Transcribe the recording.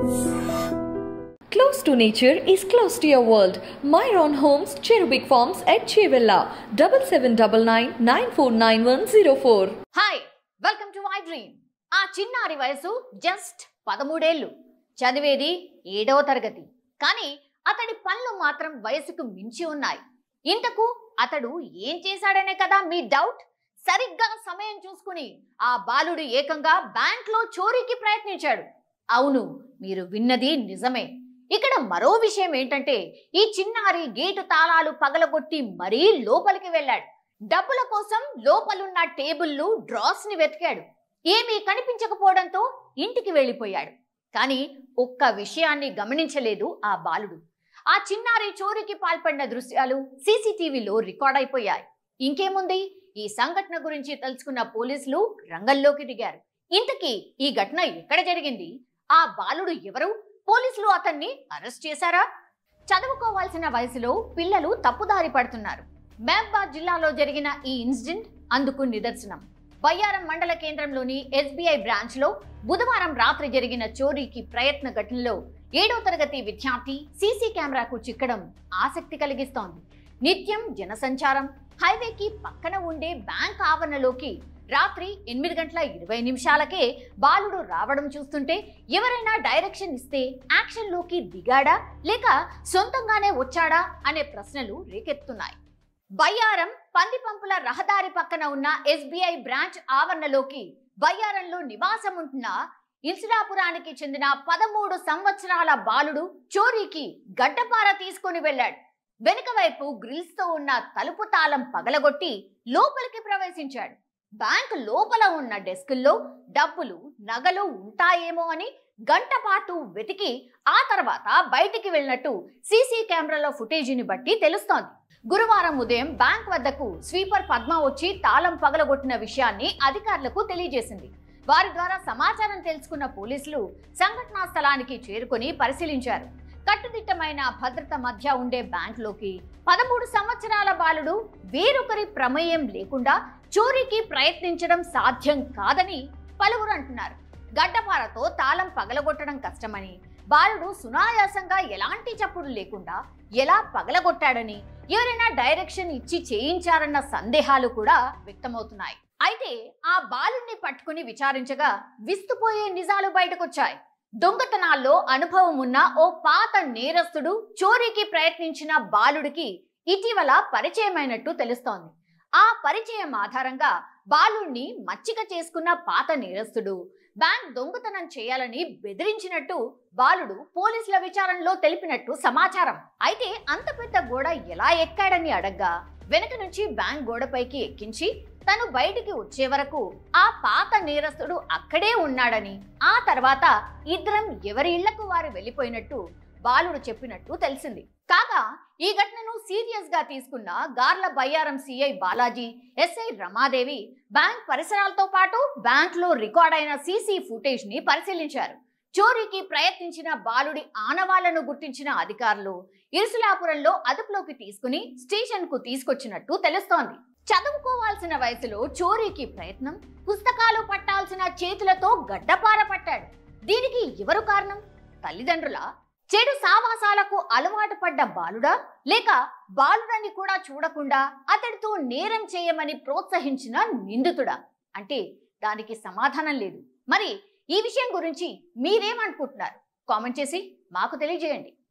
Close to nature is close to your world. Myron Homes, Cherubic Farms at Chevilla, 7799 hi welcome to my dream ఆ చిన్నారి వయసు just పదమూడేళ్ళు చదివేది ఏడవ తరగతి కానీ అతడి పనులు మాత్రం వయసుకు మించి ఉన్నాయి ఇంతకు అతడు ఏం చేశాడనే కదా మీ డౌట్ సరిగ్గా సమయం చూసుకుని ఆ బాలుడు ఏకంగా బ్యాంక్లో చోరీకి ప్రయత్నించాడు అవును మీరు విన్నది నిజమే ఇక్కడ మరో విషయం ఏంటంటే ఈ చిన్నారి గేటు తాళాలు పగలగొట్టి మరీ లోపలికి వెళ్ళాడు డబ్బుల కోసం లోపలున్న టేబుల్లు డ్రాస్ ని వెతికాడు ఏమీ కనిపించకపోవడంతో ఇంటికి వెళ్ళిపోయాడు కానీ ఒక్క విషయాన్ని గమనించలేదు ఆ బాలుడు ఆ చిన్నారి చోరీకి పాల్పడిన దృశ్యాలు సీసీటీవీలో రికార్డ్ అయిపోయాయి ఇంకేముంది ఈ సంఘటన గురించి తెలుసుకున్న పోలీసులు రంగంలోకి దిగారు ఇంతకీ ఈ ఘటన ఎక్కడ జరిగింది ఆ బాలుడు ఎవరు పోలీసులు అతన్ని అరెస్ట్ చేశారా చదువుకోవాల్సిన వయసులో పిల్లలు తప్పుదారి పడుతున్నారు మహబాద్ జిల్లాలో జరిగిన ఈ ఇన్సిడెంట్ అందుకు నిదర్శనం బయ్యారం మండల కేంద్రంలోని ఎస్బీఐ బ్రాంచ్ లో బుధవారం రాత్రి జరిగిన చోరీకి ప్రయత్న ఘటనలో ఏడో తరగతి విద్యార్థి సీసీ కెమెరాకు చిక్కడం ఆసక్తి కలిగిస్తోంది నిత్యం జనసంచారం హైవేకి పక్కన ఉండే బ్యాంక్ ఆవరణలోకి రాత్రి ఎనిమిది గంటల ఇరవై నిమిషాలకే బాలుడు రావడం చూస్తుంటే ఎవరైనా డైరెక్షన్ ఇస్తే యాక్షన్లోకి దిగాడా లేక సొంతంగానే వచ్చాడా అనే ప్రశ్నలు రేకెత్తున్నాయి బయ్యారం పందిపంపుల రహదారి పక్కన ఉన్న ఎస్బీఐ బ్రాంచ్ ఆవరణలోకి బయ్యారంలో నివాసం ఉంటున్న ఇన్సులాపురానికి చెందిన పదమూడు సంవత్సరాల బాలుడు చోరీకి గడ్డపార తీసుకొని వెళ్ళాడు వెనుక వైపు గ్రిల్స్ తో ఉన్న తలుపు తాళం పగలగొట్టి లోపలికి ప్రవేశించాడు బ్యాంక్ లోపల ఉన్న డెస్కుల్లో డబ్బులు నగలు ఉంటాయేమో అని గంట పాటు వెతికి ఆ తర్వాత బయటికి వెళ్ళినట్టు సీసీ కెమెరాలో ఫుటేజీని బట్టి తెలుస్తోంది గురువారం ఉదయం బ్యాంక్ వద్దకు స్వీపర్ పద్మ వచ్చి తాళం పగలగొట్టిన విషయాన్ని అధికారులకు తెలియజేసింది వారి ద్వారా సమాచారం తెలుసుకున్న పోలీసులు సంఘటనా స్థలానికి చేరుకొని పరిశీలించారు కట్టుదిట్టమైన భద్రత మధ్య ఉండే బ్యాంకులోకి పదమూడు సంవత్సరాల బాలుడు వేరొకరి ప్రమేయం లేకుండా చోరీకి ప్రయత్నించడం సాధ్యం కాదని పలువురు అంటున్నారు గడ్డపారతో తాళం పగలగొట్టడం కష్టమని బాలుడు సునాయాసంగా ఎలాంటి చప్పుడు లేకుండా ఎలా పగలగొట్టాడని ఎవరైనా డైరెక్షన్ ఇచ్చి చేయించారన్న సందేహాలు కూడా వ్యక్తమవుతున్నాయి అయితే ఆ బాలుడిని పట్టుకుని విచారించగా విస్తుపోయే నిజాలు బయటకొచ్చాయి దొంగతనాల్లో అనుభవం ఉన్న ఓ పాత నేరస్తుడు చోరీకి ప్రయత్నించిన బాలుడికి ఇటీవల పరిచయమైనట్టు తెలుస్తోంది ఆ పరిచయం ఆధారంగా బాలుణ్ణి మచ్చిక చేసుకున్న పాత నేరస్తుడు బ్యాంక్ దొంగతనం చేయాలని బెదిరించినట్టు బాలుడు పోలీసుల విచారణలో తెలిపినట్టు సమాచారం అయితే అంత పెద్ద గోడ ఎలా ఎక్కాడని అడగ్గా వెనక నుంచి బ్యాంక్ గోడపైకి ఎక్కించి తను బయటికి వచ్చే వరకు ఆ పాత నేరస్తుడు అక్కడే ఉన్నాడని ఆ తర్వాత ఇద్దరం ఎవరి ఇళ్లకు వారు వెళ్ళిపోయినట్టు బాలుడు చెప్పినట్టు తెలిసింది కాగా ఈ ఘటనను సీరియస్ గా తీసుకున్న Garla Bayyaram CI Balaji SI Ramadevi bank పరిసరాలతో పాటు బ్యాంక్ లో రికార్డ్ అయిన సీసీ ఫుటేజ్ ని పరిశీలించారు చోరీకి ప్రయత్నించిన బాలుడి ఆనవాళ్లను గుర్తించిన అధికారులు ఇరుసులాపురంలో అదుపులోకి తీసుకుని స్టేషన్ కు తీసుకొచ్చినట్టు తెలుస్తోంది చదువుకోవాల్సిన వయసులో చోరీకి ప్రయత్నం పుస్తకాలు పట్టాల్సిన చేతులతో గడ్డపార పట్టాడు దీనికి ఎవరు కారణం తల్లిదండ్రుల చెడు సావాసాలకు అలవాటు పడ్డ బాలుడా లేక బాలుడని కూడా చూడకుండా అతడితో నేరం చేయమని ప్రోత్సహించిన నిందితుడా అంటే దానికి సమాధానం లేదు మరి ఈ విషయం గురించి మీరేమనుకుంటున్నారు కామెంట్ చేసి మాకు తెలియజేయండి